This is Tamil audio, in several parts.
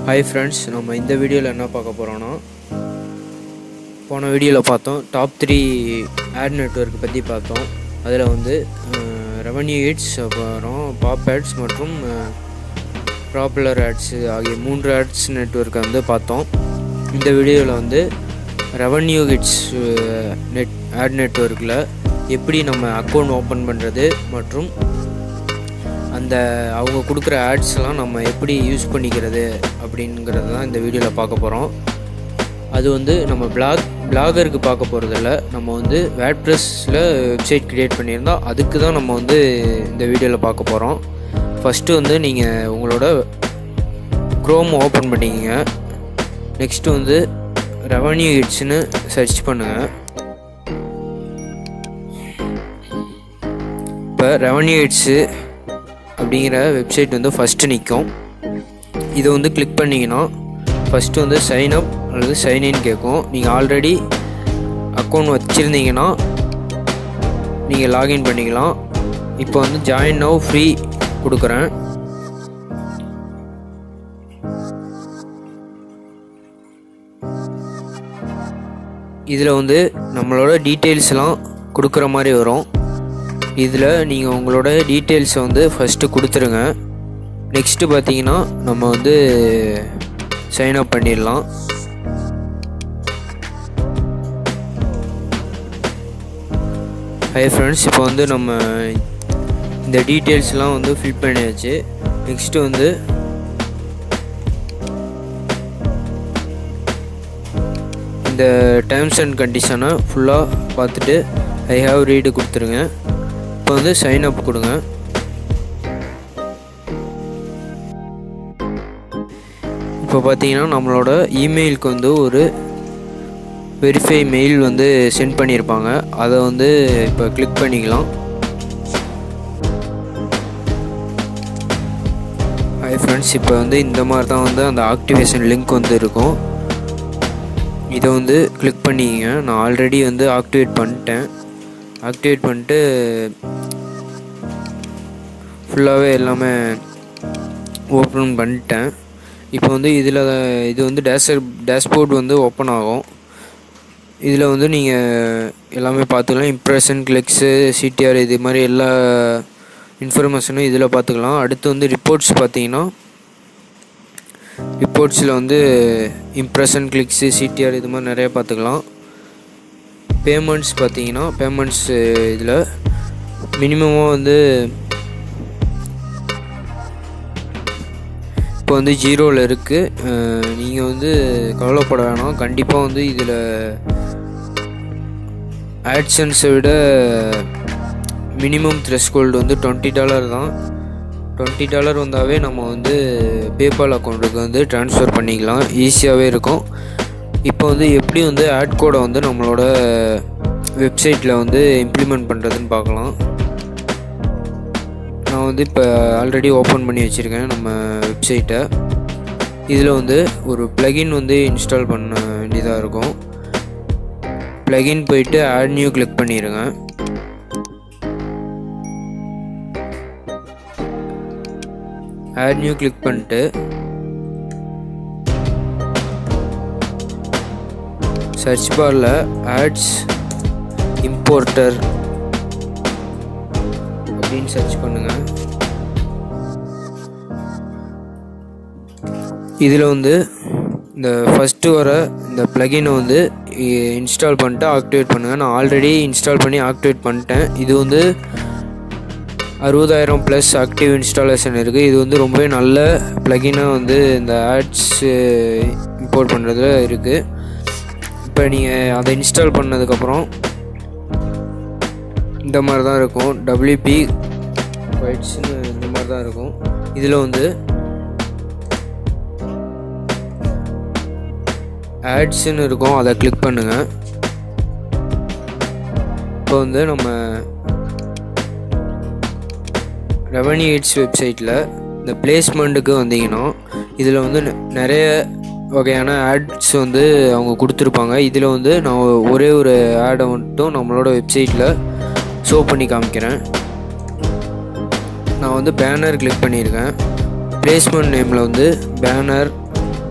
ஹாய் ஃப்ரெண்ட்ஸ் நம்ம இந்த வீடியோவில் என்ன பார்க்க போகிறோன்னா போன வீடியோவில் பார்த்தோம் டாப் த்ரீ ஆட் நெட்வொர்க் பற்றி பார்த்தோம் அதில் வந்து ரெவன்யூ ஹிட்ஸ் அப்புறம் பாப் ஆட்ஸ் மற்றும் ப்ராப்புலர் ஆட்ஸ் ஆகிய மூன்று ஆட்ஸ் நெட்வொர்க்கை வந்து பார்த்தோம் இந்த வீடியோவில் வந்து ரெவன்யூ ஹிட்ஸ் நெட் ஆட் நெட்வொர்க்கில் எப்படி நம்ம அக்கௌண்ட் ஓப்பன் பண்ணுறது மற்றும் அந்த அவங்க கொடுக்குற ஆட்ஸ்லாம் நம்ம எப்படி யூஸ் பண்ணிக்கிறது அப்படிங்கிறது தான் இந்த வீடியோவில் பார்க்க போகிறோம் அது வந்து நம்ம பிளாக் பிளாகருக்கு பார்க்க போகிறதில்ல நம்ம வந்து வேட்ப்ரெஸ்ஸில் வெப்சைட் க்ரியேட் பண்ணியிருந்தோம் அதுக்கு தான் நம்ம வந்து இந்த வீடியோவில் பார்க்க போகிறோம் ஃபஸ்ட்டு வந்து நீங்கள் உங்களோட க்ரோம் ஓப்பன் பண்ணிக்கங்க நெக்ஸ்ட்டு வந்து ரெவன்யூ ஹிட்ஸ்னு சர்ச் பண்ணுங்கள் இப்போ ரெவன்யூ ஹிட்ஸு அப்படிங்கிற வெப்சைட் வந்து ஃபஸ்ட்டு நிற்கும் இதை வந்து கிளிக் பண்ணிங்கன்னா ஃபஸ்ட்டு வந்து சைன் அப் அல்லது சைன் இன் கேட்கும் நீங்கள் ஆல்ரெடி அக்கௌண்ட் வச்சுருந்தீங்கன்னா நீங்கள் லாகின் பண்ணிக்கலாம் இப்போ வந்து ஜாயின் நவ் ஃப்ரீ கொடுக்குறேன் இதில் வந்து நம்மளோட டீட்டெயில்ஸ்லாம் கொடுக்குற மாதிரி வரும் இதில் நீங்கள் உங்களோட டீட்டெயில்ஸை வந்து ஃபஸ்ட்டு கொடுத்துருங்க நெக்ஸ்ட்டு பார்த்தீங்கன்னா நம்ம வந்து சைன் அப் பண்ணிடலாம் ஹை ஃப்ரெண்ட்ஸ் இப்போ வந்து நம்ம இந்த டீட்டெயில்ஸ்லாம் வந்து ஃபில் பண்ணியாச்சு நெக்ஸ்ட்டு வந்து இந்த டேர்ம்ஸ் அண்ட் கண்டிஷனை ஃபுல்லாக பார்த்துட்டு ஐ ஹாவ் ரீடு கொடுத்துருங்க இப்போ வந்து சைன் அப் கொடுங்க இப்போ பார்த்தீங்கன்னா நம்மளோட இமெயிலுக்கு வந்து ஒரு வெரிஃபை மெயில் வந்து சென்ட் பண்ணியிருப்பாங்க அதை வந்து இப்போ கிளிக் பண்ணிக்கலாம் ஹாய் ஃப்ரெண்ட்ஸ் இப்போ வந்து இந்த மாதிரி தான் வந்து அந்த ஆக்டிவேஷன் லிங்க் வந்து இருக்கும் இதை வந்து கிளிக் பண்ணிக்கங்க நான் ஆல்ரெடி வந்து ஆக்டிவேட் பண்ணிட்டேன் ஆக்டிவேட் பண்ணிட்டு ஃபுல்லாகவே எல்லாமே ஓப்பன் பண்ணிட்டேன் இப்போ வந்து இதில் இது வந்து டேஷர் டேஷ்போர்ட் வந்து ஓப்பன் ஆகும் இதில் வந்து நீங்கள் எல்லாமே பார்த்துக்கலாம் இம்ப்ரெஷன் கிளிக்ஸு சிடிஆர் இது மாதிரி எல்லா இன்ஃபர்மேஷனும் இதில் பார்த்துக்கலாம் அடுத்து வந்து ரிப்போர்ட்ஸ் பார்த்தீங்கன்னா ரிப்போர்ட்ஸில் வந்து இம்ப்ரெஷன் கிளிக்ஸு சிடிஆர் இது மாதிரி நிறையா பார்த்துக்கலாம் பேமெண்ட்ஸ் பார்த்தீங்கன்னா பேமெண்ட்ஸ் இதில் மினிமமாக வந்து இப்போ வந்து ஜீரோவில் இருக்குது நீங்கள் வந்து கவலைப்பட வேணாம் கண்டிப்பாக வந்து இதில் ஆட்சன்ஸை விட மினிமம் த்ரெஷ்கோல்டு வந்து டுவெண்ட்டி டாலர் தான் டுவெண்ட்டி டாலர் வந்தாவே நம்ம வந்து பேபால் அக்கௌண்ட்டுக்கு வந்து ட்ரான்ஸ்ஃபர் பண்ணிக்கலாம் ஈஸியாகவே இருக்கும் இப்போ வந்து எப்படி வந்து ஆட் கோடை வந்து நம்மளோட வெப்சைட்டில் வந்து இம்ப்ளிமெண்ட் பண்ணுறதுன்னு பார்க்கலாம் நான் வந்து இப்போ ஆல்ரெடி ஓப்பன் பண்ணி வச்சுருக்கேன் நம்ம வெப்சைட்டை இதில் வந்து ஒரு ப்ளகின் வந்து இன்ஸ்டால் பண்ண வேண்டியதாக இருக்கும் ப்ளகின் போயிட்டு ஆட் நியூ கிளிக் பண்ணிடுங்க ஆட் நியூ கிளிக் பண்ணிட்டு சர்ச் பாரில் ஆட்ஸ் இம்போர்ட்டர் அப்படின்னு சர்ச் பண்ணுங்கள் இதில் வந்து இந்த ஃபஸ்ட்டு வர இந்த ப்ளகினை வந்து இன்ஸ்டால் பண்ணிட்டு ஆக்டிவேட் பண்ணுங்கள் நான் ஆல்ரெடி இன்ஸ்டால் பண்ணி ஆக்டிவேட் பண்ணிட்டேன் இது வந்து அறுபதாயிரம் ப்ளஸ் ஆக்டிவ் இன்ஸ்டாலேஷன் இருக்குது இது வந்து ரொம்பவே நல்ல ப்ளகினாக வந்து இந்த ஆட்ஸ் இம்போர்ட் பண்ணுறதுல இருக்குது இப்போ நீங்கள் அதை இன்ஸ்டால் பண்ணதுக்கப்புறம் இந்த மாதிரி தான் இருக்கும் டபிள்யூபி ஒயிட்ஸ்னு இந்த மாதிரி தான் இருக்கும் இதில் வந்து ஆட்ஸ்ன்னு இருக்கும் அதை கிளிக் பண்ணுங்கள் இப்போ வந்து நம்ம ரெவன்யூ எய்ட்ஸ் வெப்சைட்டில் இந்த பிளேஸ்மெண்ட்டுக்கு வந்தீங்கன்னா இதில் வந்து நிறைய வகையான ஆட்ஸ் வந்து அவங்க கொடுத்துருப்பாங்க இதில் வந்து நான் ஒரே ஒரு ஆடை மட்டும் நம்மளோட வெப்சைட்டில் ஷோ பண்ணி காமிக்கிறேன் நான் வந்து பேனர் கிளிக் பண்ணியிருக்கேன் பிளேஸ்மெண்ட் நேமில் வந்து பேனர்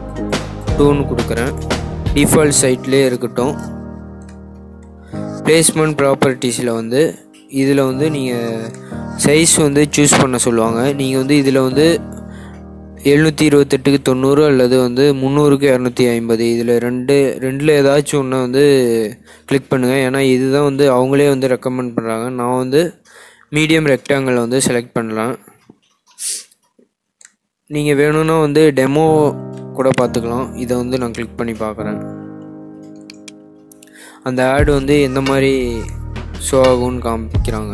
டூன்னு கொடுக்குறேன் டிஃபால்ட் சைட்லேயே இருக்கட்டும் பிளேஸ்மெண்ட் ப்ராப்பர்ட்டிஸில் வந்து இதில் வந்து நீங்கள் சைஸ் வந்து சூஸ் பண்ண சொல்லுவாங்க நீங்கள் வந்து இதில் வந்து எழுநூற்றி இருபத்தெட்டுக்கு தொண்ணூறு அல்லது வந்து முந்நூறுக்கு இரநூத்தி ஐம்பது இதில் ரெண்டு ரெண்டில் ஏதாச்சும் ஒன்று வந்து கிளிக் பண்ணுங்கள் ஏன்னா இதுதான் வந்து அவங்களே வந்து ரெக்கமெண்ட் பண்ணுறாங்க நான் வந்து மீடியம் ரெக்டாங்கிள் வந்து செலக்ட் பண்ணலாம் நீங்கள் வேணும்னா வந்து டெமோ கூட பார்த்துக்கலாம் இதை வந்து நான் கிளிக் பண்ணி பார்க்குறேன் அந்த ஆடு வந்து எந்த மாதிரி ஷோ ஆகும்னு காமிக்கிறாங்க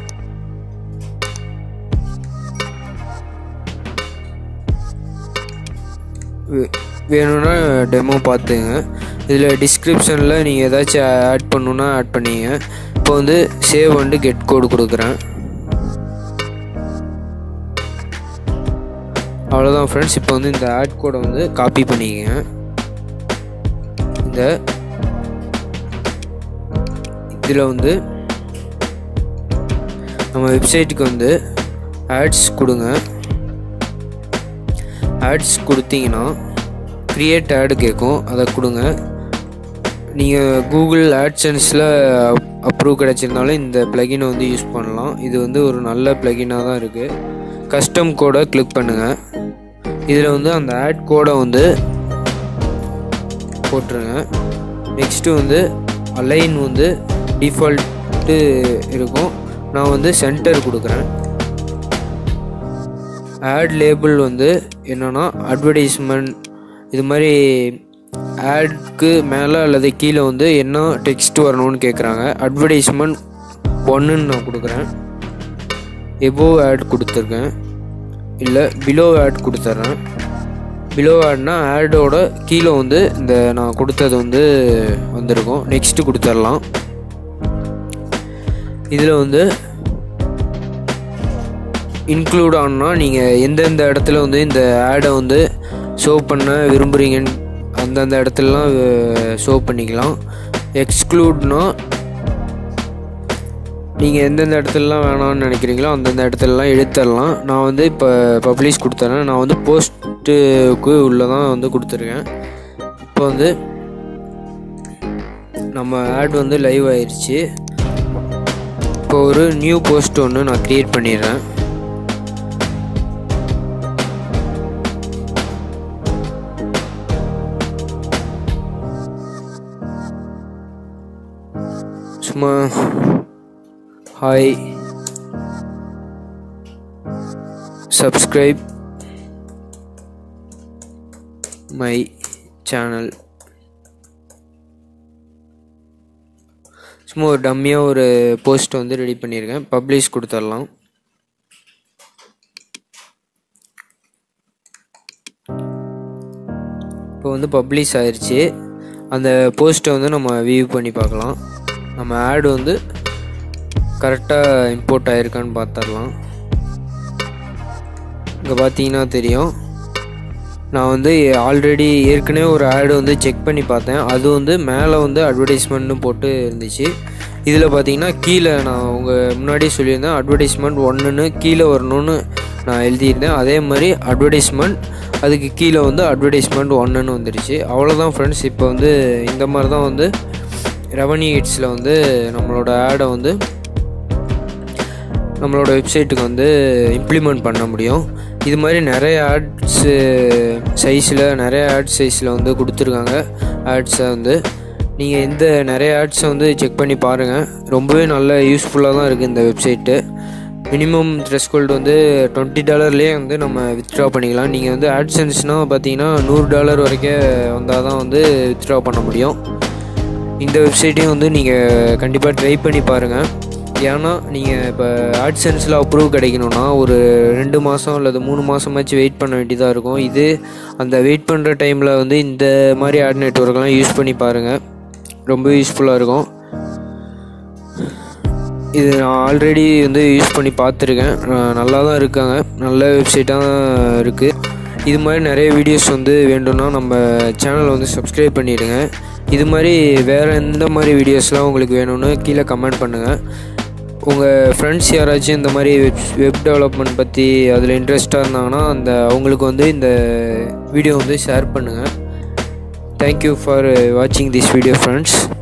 வே- வேணும்னா டெமோ பார்த்துங்க இதில் டிஸ்கிரிப்ஷனில் நீங்கள் ஏதாச்சும் ஆட் பண்ணணுன்னா ஆட் பண்ணிங்க இப்போ வந்து சேவ் வந்து கெட் கோடு கொடுக்குறேன் அவ்வளோதான் ஃப்ரெண்ட்ஸ் இப்போ வந்து இந்த ஆட் கோடை வந்து காப்பி பண்ணிக்கங்க இந்த இதில் வந்து நம்ம வெப்சைட்டுக்கு வந்து ஆட்ஸ் கொடுங்க ஆட்ஸ் கொடுத்தீங்கன்னா க்ரியேட் ஆடு கேட்கும் அதை கொடுங்க நீங்கள் கூகுள் ஆட்சன்ஸில் அப்ரூவ் கிடச்சிருந்தாலும் இந்த ப்ளகினை வந்து யூஸ் பண்ணலாம் இது வந்து ஒரு நல்ல ப்ளகினாக தான் இருக்குது கஸ்டம் கோடை கிளிக் பண்ணுங்கள் இதில் வந்து அந்த ஆட் கோடை வந்து போட்டுருங்க நெக்ஸ்ட்டு வந்து அலைன் வந்து டிஃபால்ட்டு இருக்கும் நான் வந்து சென்டர் கொடுக்குறேன் ஆட் லேபிள் வந்து என்னென்னா அட்வர்டைஸ்மெண்ட் இது மாதிரி ஆட்க்கு மேலே அல்லது கீழே வந்து என்ன டெக்ஸ்ட் வரணும்னு கேட்குறாங்க அட்வர்டைஸ்மெண்ட் ஒன்றுன்னு நான் கொடுக்குறேன் எபோவ் ஆட் கொடுத்துருக்கேன் இல்லை பிலோ ஆட் கொடுத்துட்றேன் பிலோ ஆட்னா ஆடோட கீழே வந்து இந்த நான் கொடுத்தது வந்து வந்திருக்கும் நெக்ஸ்ட்டு கொடுத்துடலாம் இதில் வந்து இன்க்ளூட் ஆனா நீங்கள் எந்தெந்த இடத்துல வந்து இந்த ஆடை வந்து ஷோ பண்ண விரும்புகிறீங்கன்னு அந்தந்த இடத்துலலாம் ஷோ பண்ணிக்கலாம் எக்ஸ்க்ளூட்னா நீங்கள் எந்தெந்த இடத்துலலாம் வேணாம்னு நினைக்கிறீங்களோ அந்தந்த இடத்துலலாம் எடுத்துடலாம் நான் வந்து இப்போ பப்ளிஷ் கொடுத்துறேன் நான் வந்து போஸ்ட்டுக்கு உள்ளே தான் வந்து கொடுத்துருக்கேன் இப்போ வந்து நம்ம ஆட் வந்து லைவ் ஆயிடுச்சு இப்போ ஒரு நியூ போஸ்ட் ஒன்று நான் க்ரியேட் பண்ணிடுறேன் சும்மா ஹாய் சப்ஸ்கிரைப் மை சேனல் சும்மா ஒரு டம்மியாக ஒரு போஸ்ட் வந்து ரெடி பண்ணியிருக்கேன் பப்ளிஷ் கொடுத்துடலாம் இப்போ வந்து பப்ளிஷ் ஆயிடுச்சு அந்த போஸ்ட்டை வந்து நம்ம வியூ பண்ணி பார்க்கலாம் நம்ம ஆடு வந்து கரெக்டாக இம்போர்ட் ஆயிருக்கான்னு பார்த்துடலாம் இங்கே பார்த்தீங்கன்னா தெரியும் நான் வந்து ஆல்ரெடி ஏற்கனவே ஒரு ஆடு வந்து செக் பண்ணி பார்த்தேன் அது வந்து மேலே வந்து அட்வர்டைஸ்மெண்ட்னு போட்டு இருந்துச்சு இதில் பார்த்தீங்கன்னா கீழே நான் உங்கள் முன்னாடியே சொல்லியிருந்தேன் அட்வர்டைஸ்மெண்ட் ஒன்றுன்னு கீழே வரணும்னு நான் எழுதியிருந்தேன் அதே மாதிரி அட்வர்டைஸ்மெண்ட் அதுக்கு கீழே வந்து அட்வர்டைஸ்மெண்ட் ஒன்றுன்னு வந்துருச்சு அவ்வளோதான் ஃப்ரெண்ட்ஸ் இப்போ வந்து இந்த மாதிரி தான் வந்து ரெவன்யூ ஹிட்ஸில் வந்து நம்மளோட ஆடை வந்து நம்மளோட வெப்சைட்டுக்கு வந்து இம்ப்ளிமெண்ட் பண்ண முடியும் இது மாதிரி நிறைய ஆட்ஸு சைஸில் நிறைய ஆட் சைஸில் வந்து கொடுத்துருக்காங்க ஆட்ஸை வந்து நீங்கள் எந்த நிறைய ஆட்ஸை வந்து செக் பண்ணி பாருங்கள் ரொம்பவே நல்ல யூஸ்ஃபுல்லாக தான் இருக்குது இந்த வெப்சைட்டு மினிமம் த்ரெஷ்கோல்டு வந்து டுவெண்ட்டி டாலர்லேயே வந்து நம்ம வித்ட்ரா பண்ணிக்கலாம் நீங்கள் வந்து ஆட்சன்ஸ்னால் பார்த்தீங்கன்னா நூறு டாலர் வரைக்கும் வந்தால் தான் வந்து வித்ட்ரா பண்ண முடியும் இந்த வெப்சைட்டையும் வந்து நீங்கள் கண்டிப்பாக ட்ரை பண்ணி பாருங்கள் ஏன்னா நீங்கள் இப்போ ஆட்சன்ஸில் அப்ரூவ் கிடைக்கணும்னா ஒரு ரெண்டு மாதம் அல்லது மூணு மாதமாச்சு வெயிட் பண்ண வேண்டியதாக இருக்கும் இது அந்த வெயிட் பண்ணுற டைமில் வந்து இந்த மாதிரி ஆட் நெட்ஒர்க்லாம் யூஸ் பண்ணி பாருங்கள் ரொம்ப யூஸ்ஃபுல்லாக இருக்கும் இது நான் ஆல்ரெடி வந்து யூஸ் பண்ணி பார்த்துருக்கேன் அஹ் நல்லா தான் இருக்காங்க நல்ல வெப்சைட்டாக தான் இருக்குது இது மாதிரி நிறைய வீடியோஸ் வந்து வேண்டும்னா நம்ம சேனலை வந்து சப்ஸ்கிரைப் பண்ணிடுங்க இது மாதிரி வேறு எந்த மாதிரி வீடியோஸ்லாம் உங்களுக்கு வேணும்னு கீழே கமெண்ட் பண்ணுங்கள் உங்கள் ஃப்ரெண்ட்ஸ் யாராச்சும் இந்த மாதிரி வெப் வெப் டெவலப்மெண்ட் பற்றி அதில் இன்ட்ரெஸ்ட்டாக இருந்தாங்கன்னா அந்த அவங்களுக்கு வந்து இந்த வீடியோ வந்து ஷேர் பண்ணுங்கள் தேங்க்யூ ஃபார் வாட்சிங் திஸ் வீடியோ ஃப்ரெண்ட்ஸ்